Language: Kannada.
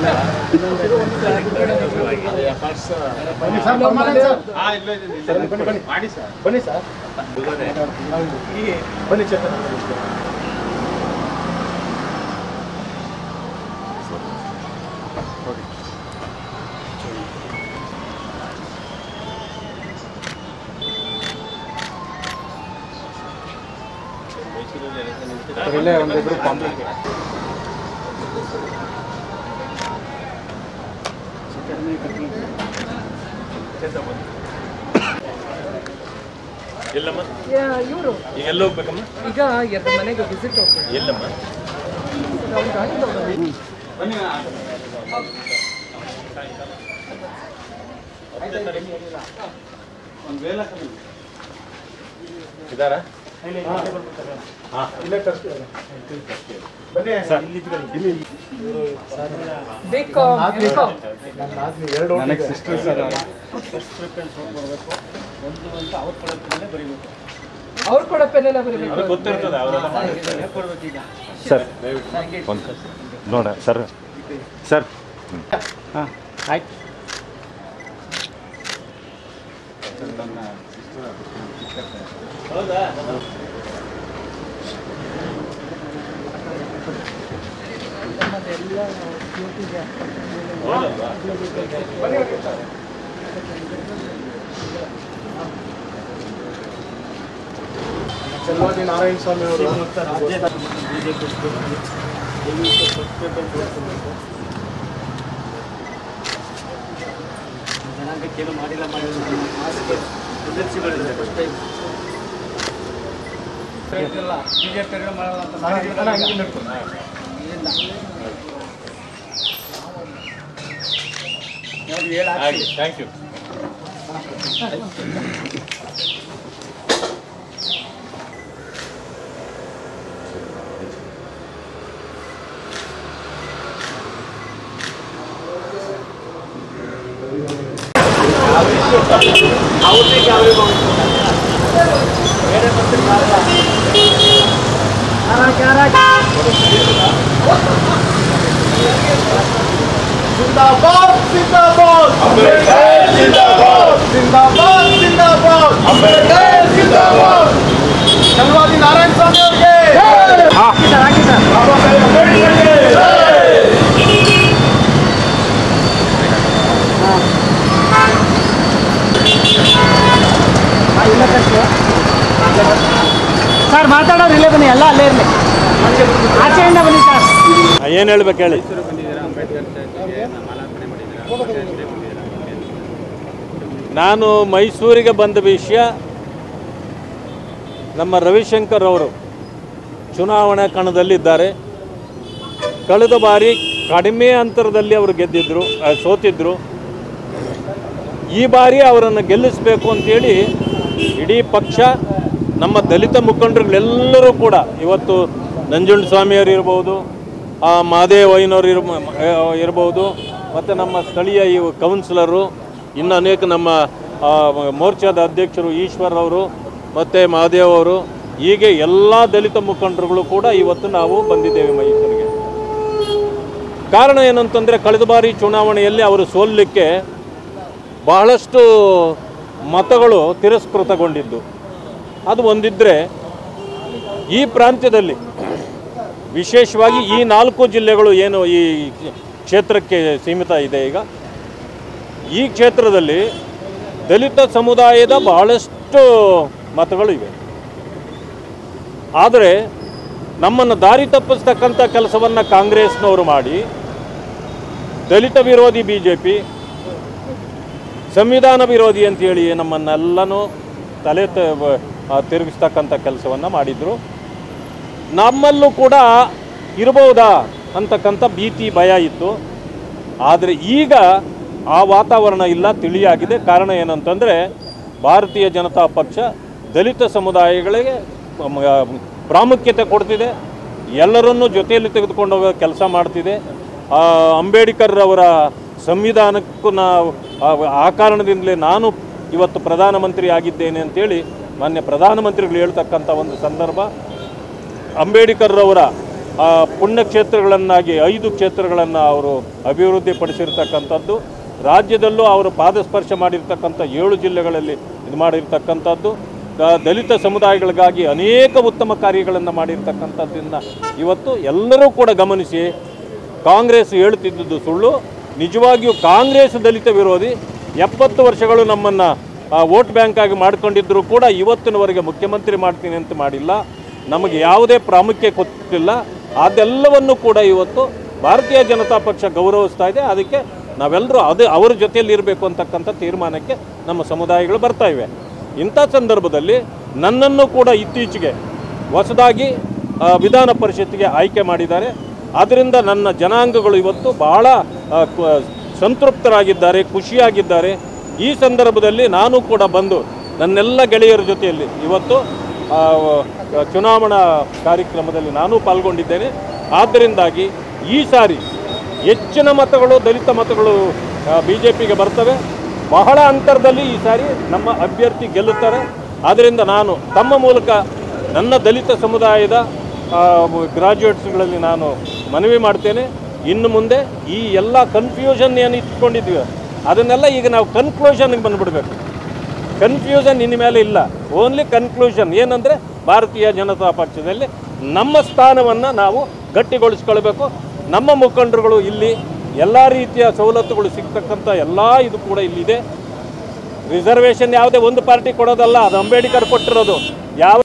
ಬನ್ನಿ ಸರ್ ಬನ್ನಿ ಸರ್ ಬನ್ನಿ ಬನ್ನಿ ಮಾಡಿ ಸರ್ ಬನ್ನಿ ಸರ್ ಬನ್ನಿ ಚೇತನ ಇಲ್ಲೇ ಒಂದಿಬ್ರು ಕಾಂಪ್ಲೇಂಟ್ ಎಲ್ಲಮ್ಮ ಇವರು ಈಗ ಎಲ್ಲ ಹೋಗ್ಬೇಕಮ್ಮ ಈಗ ಎರಡು ಮನೆಗೆ ವಿಸಿಟ್ ಹೋಗ್ತಾರೆ ಎಲ್ಲಮ್ಮ ಅವ್ರ ಗಾಡಿ ತಗೊಂಡು ಇದಾರಾ ಇಲ್ಲೇ ಕರ್ಸ್ತೀವಿ ಬನ್ನಿ ಸರ್ ಇಲ್ಲಿ ಬೇಕು ಎಲ್ಕೋ. ನನ್ನ ಆದ್ಮಿ ಎರಡು ನನಗೆ ಸಿಸ್ಟರ್ ಸರ್ ಅವ್ರು ಕೊಡೋ ಪೆನ್ನೆಲ್ಲ ಬರೀಬೇಕು ಗೊತ್ತಿರ್ತದೆ ಅವರೆಲ್ಲ ಸರ್ ಒಂದು ನೋಡ ಸರ್ ಸರ್ ಹಾಂ ಆಯ್ತು ಚೆಲ್ವಾದಿ ನಾರಾಯಣ ಸ್ವಾಮಿ ಅವರು ಅಣ್ಣ, ಹಿಂಗೆ ನಡ್ಕೊಂಡು. ಥ್ಯಾಂಕ್ ಯು ಜಿಂದಾಬಾದ್ ಜಿಂದಾಬಾದ್ ಅಂಬೇಡ್ಕರ್ ಜಿಂದಾಬಾದ್ ಜಿಂದಾಬಾದ್ ಜಿಂದಾಬಾದ್ ಅಂಬೇಡ್ಕರ್ ಜಿಂದಾಬಾದ್ ಚೆಲ್ವಾದಿ ನಾರಾಯಣ ಸ್ವಾಮಿ ಅವರಿಗೆ ಬಾಬಾ ಸಾಹೇಬ್ ಅಂಬೇಡ್ಕರ್ಗೆ ಸರ್ ಮಾತಾಡೋರು ಇಲ್ಲೇ ಬನ್ನಿ ಎಲ್ಲ ಅಲ್ಲೇ ಇರಲಿ ಆಚೆಯಿಂದ ಬನ್ನಿ ಸರ್ ಏನು ಹೇಳ್ಬೇಕು ಹೇಳಿ ನಾನು ಮೈಸೂರಿಗೆ ಬಂದ ವಿಷಯ ನಮ್ಮ ರವಿಶಂಕರ್ ಅವರು ಚುನಾವಣಾ ಕಣದಲ್ಲಿದ್ದಾರೆ ಕಳೆದ ಬಾರಿ ಕಡಿಮೆ ಅಂತರದಲ್ಲಿ ಅವರು ಗೆದ್ದಿದ್ರು ಆ, ಸೋತಿದ್ರು ಈ ಬಾರಿ ಅವರನ್ನು ಗೆಲ್ಲಿಸಬೇಕು ಅಂತೇಳಿ ಇಡೀ ಪಕ್ಷ ನಮ್ಮ ದಲಿತ ಮುಖಂಡರುಗಳೆಲ್ಲರೂ ಕೂಡ ಇವತ್ತು ನಂಜುಂಡ ಸ್ವಾಮಿಯವರು ಇರ್ಬೋದು ಆ ಮಹಾದೇವಯ್ಯನವರು ಇರ್ ಇರ್ಬೋದು ಮತ್ತು ನಮ್ಮ ಸ್ಥಳೀಯ ಈ ಕೌನ್ಸಿಲರು ಇನ್ನು ಅನೇಕ ನಮ್ಮ ಆ, ಮೋರ್ಚಾದ ಅಧ್ಯಕ್ಷರು ಈಶ್ವರ್ ಅವರು ಮತ್ತು ಮಹಾದೇವ್ ಅವರು ಹೀಗೆ ಎಲ್ಲ ದಲಿತ ಮುಖಂಡರುಗಳು ಕೂಡ ಇವತ್ತು ನಾವು ಬಂದಿದ್ದೇವೆ ಮೈಸೂರಿಗೆ ಕಾರಣ ಏನಂತಂದರೆ ಕಳೆದ ಬಾರಿ ಚುನಾವಣೆಯಲ್ಲಿ ಅವರು ಸೋಲಲಿಕ್ಕೆ ಬಹಳಷ್ಟು ಮತಗಳು ತಿರಸ್ಕೃತಗೊಂಡಿದ್ದು ಅದು ಒಂದಿದ್ದರೆ ಈ ಪ್ರಾಂತ್ಯದಲ್ಲಿ ವಿಶೇಷವಾಗಿ ಈ ನಾಲ್ಕು ಜಿಲ್ಲೆಗಳು ಏನು ಈ ಕ್ಷೇತ್ರಕ್ಕೆ ಸೀಮಿತ ಇದೆ ಈಗ ಈ ಕ್ಷೇತ್ರದಲ್ಲಿ ದಲಿತ ಸಮುದಾಯದ ಬಹಳಷ್ಟು ಮತಗಳು ಇವೆ ಆದರೆ ನಮ್ಮನ್ನು ದಾರಿ ತಪ್ಪಿಸ್ತಕ್ಕಂಥ ಕೆಲಸವನ್ನು ಕಾಂಗ್ರೆಸ್ನವರು ಮಾಡಿ ದಲಿತ ವಿರೋಧಿ ಬಿ ಜೆ ಪಿ ಸಂವಿಧಾನ ವಿರೋಧಿ ಅಂತೇಳಿ ನಮ್ಮನ್ನೆಲ್ಲನೂ ತಲೆ ತ- ಆ, ತಿರುಗಿಸ್ತಕ್ಕಂಥ ಕೆಲಸವನ್ನು ಮಾಡಿದರು ನಮ್ಮಲ್ಲೂ ಕೂಡ ಇರ್ಬೋದಾ ಅಂತಕ್ಕಂಥ ಭೀತಿ ಭಯ ಇತ್ತು ಆದರೆ ಈಗ ಆ ವಾತಾವರಣ ಇಲ್ಲ ತಿಳಿಯಾಗಿದೆ ಕಾರಣ ಏನಂತಂದರೆ ಭಾರತೀಯ ಜನತಾ ಪಕ್ಷ ದಲಿತ ಸಮುದಾಯಗಳಿಗೆ ಮ- ಪ್ರಾಮುಖ್ಯತೆ ಕೊಡ್ತಿದೆ ಎಲ್ಲರನ್ನೂ ಜೊತೆಯಲ್ಲಿ ತೆಗೆದುಕೊಂಡು ಹೋಗೋ ಕೆಲಸ ಮಾಡ್ತಿದೆ ಆ, ಅಂಬೇಡ್ಕರ್ ಅವರ ಸಂವಿಧಾನಕ್ಕೂ ನಾವು ಆ- ಆ ಕಾರಣದಿಂದಲೇ ನಾನು ಇವತ್ತು ಪ್ರಧಾನಮಂತ್ರಿ ಆಗಿದ್ದೇನೆ ಅಂತೇಳಿ ಮಾನ್ಯ ಪ್ರಧಾನಮಂತ್ರಿಗಳು ಹೇಳ್ತಕ್ಕಂಥ ಒಂದು ಸಂದರ್ಭ ಅಂಬೇಡ್ಕರ್ ಅವರ ಆ, ಪುಣ್ಯಕ್ಷೇತ್ರಗಳನ್ನಾಗಿ ಐದು ಕ್ಷೇತ್ರಗಳನ್ನು ಅವರು ಅಭಿವೃದ್ಧಿ ಪಡಿಸಿರ್ತಕ್ಕಂಥದ್ದು ರಾಜ್ಯದಲ್ಲೂ ಅವರು ಪಾದಸ್ಪರ್ಶ ಮಾಡಿರ್ತಕ್ಕಂಥ ಏಳು ಜಿಲ್ಲೆಗಳಲ್ಲಿ ಇದು ಮಾಡಿರ್ತಕ್ಕಂಥದ್ದು ದ- ದಲಿತ ಸಮುದಾಯಗಳಿಗಾಗಿ ಅನೇಕ ಉತ್ತಮ ಕಾರ್ಯಗಳನ್ನು ಮಾಡಿರ್ತಕ್ಕಂಥದ್ದನ್ನು ಇವತ್ತು ಎಲ್ಲರೂ ಕೂಡ ಗಮನಿಸಿ ಕಾಂಗ್ರೆಸ್ ಹೇಳ್ತಿದ್ದದ್ದು ಸುಳ್ಳು ನಿಜವಾಗಿಯೂ ಕಾಂಗ್ರೆಸ್ ದಲಿತ ವಿರೋಧಿ ಎಪ್ಪತ್ತು ವರ್ಷಗಳು ನಮ್ಮನ್ನು ವೋಟ್ ಬ್ಯಾಂಕ್ ಆಗಿ ಮಾಡ್ಕೊಂಡಿದ್ದರೂ ಕೂಡ ಇವತ್ತಿನವರೆಗೆ ಮುಖ್ಯಮಂತ್ರಿ ಮಾಡ್ತೀನಿ ಅಂತ ಮಾಡಿಲ್ಲ ನಮಗೆ ಯಾವುದೇ ಪ್ರಾಮುಖ್ಯ ಕೊಟ್ಟಿಲ್ಲ ಅದೆಲ್ಲವನ್ನು ಕೂಡ ಇವತ್ತು ಭಾರತೀಯ ಜನತಾ ಪಕ್ಷ ಗೌರವಿಸ್ತಾ ಇದೆ ಅದಕ್ಕೆ ನಾವೆಲ್ಲರೂ ಅದು ಅವರ ಜೊತೆಯಲ್ಲಿ ಇರಬೇಕು ಅಂತಕ್ಕಂಥ ತೀರ್ಮಾನಕ್ಕೆ ನಮ್ಮ ಸಮುದಾಯಗಳು ಬರ್ತಾ ಇವೆ ಇಂಥ ಸಂದರ್ಭದಲ್ಲಿ ನನ್ನನ್ನು ಕೂಡ ಇತ್ತೀಚೆಗೆ ಹೊಸದಾಗಿ ಆ, ವಿಧಾನ ಪರಿಷತ್ತಿಗೆ ಆಯ್ಕೆ ಮಾಡಿದ್ದಾರೆ ಆದ್ದರಿಂದ ನನ್ನ ಜನಾಂಗಗಳು ಇವತ್ತು ಬಹಳ ಆ, ಕ- ಸಂತೃಪ್ತರಾಗಿದ್ದಾರೆ ಖುಷಿಯಾಗಿದ್ದಾರೆ ಈ ಸಂದರ್ಭದಲ್ಲಿ ನಾನು ಕೂಡ ಬಂದು ನನ್ನೆಲ್ಲ ಗೆಳೆಯರ ಜೊತೆಯಲ್ಲಿ ಇವತ್ತು ಆ, ವ- ಚುನಾವಣಾ ಕಾರ್ಯಕ್ರಮದಲ್ಲಿ ನಾನು ಪಾಲ್ಗೊಂಡಿದ್ದೇನೆ ಆದ್ದರಿಂದಾಗಿ ಈ ಸಾರಿ ಹೆಚ್ಚಿನ ಮತಗಳು ದಲಿತ ಮತಗಳು ಬಿ ಜೆ ಪಿಗೆ ಬರ್ತವೆ ಬಹಳ ಅಂತರದಲ್ಲಿ ಈ ಸಾರಿ ನಮ್ಮ ಅಭ್ಯರ್ಥಿ ಗೆಲ್ಲುತ್ತಾರೆ ಆದ್ದರಿಂದ ನಾನು ತಮ್ಮ ಮೂಲಕ ನನ್ನ ದಲಿತ ಸಮುದಾಯದ ಗ್ರಾಜ್ಯುಯೇಟ್ಸ್ಗಳಲ್ಲಿ ನಾನು ಮನವಿ ಮಾಡ್ತೇನೆ ಇನ್ನು ಮುಂದೆ ಈ ಎಲ್ಲ ಕನ್ಫ್ಯೂಷನ್ ಏನು ಇಟ್ಕೊಂಡಿದ್ವಿ ಅದನ್ನೆಲ್ಲ ಈಗ ನಾವು ಕನ್ಕ್ಲೂಷನ್ಗೆ ಬಂದುಬಿಡಬೇಕು ಕನ್ಫ್ಯೂಷನ್ ಇನ್ನು ಮೇಲೆ ಇಲ್ಲ ಓನ್ಲಿ ಕನ್ಕ್ಲೂಷನ್ ಏನಂದರೆ ಭಾರತೀಯ ಜನತಾ ಪಕ್ಷದಲ್ಲಿ ನಮ್ಮ ಸ್ಥಾನವನ್ನು ನಾವು ಗಟ್ಟಿಗೊಳಿಸ್ಕೊಳ್ಬೇಕು ನಮ್ಮ ಮುಖಂಡರುಗಳು ಇಲ್ಲಿ ಎಲ್ಲ ರೀತಿಯ ಸವಲತ್ತುಗಳು ಸಿಗ್ತಕ್ಕಂಥ ಎಲ್ಲ ಇದು ಕೂಡ ಇಲ್ಲಿದೆ ರಿಸರ್ವೇಷನ್ ಯಾವುದೇ ಒಂದು ಪಾರ್ಟಿ ಕೊಡೋದಲ್ಲ ಅದು ಅಂಬೇಡ್ಕರ್ ಕೊಟ್ಟಿರೋದು ಯಾವ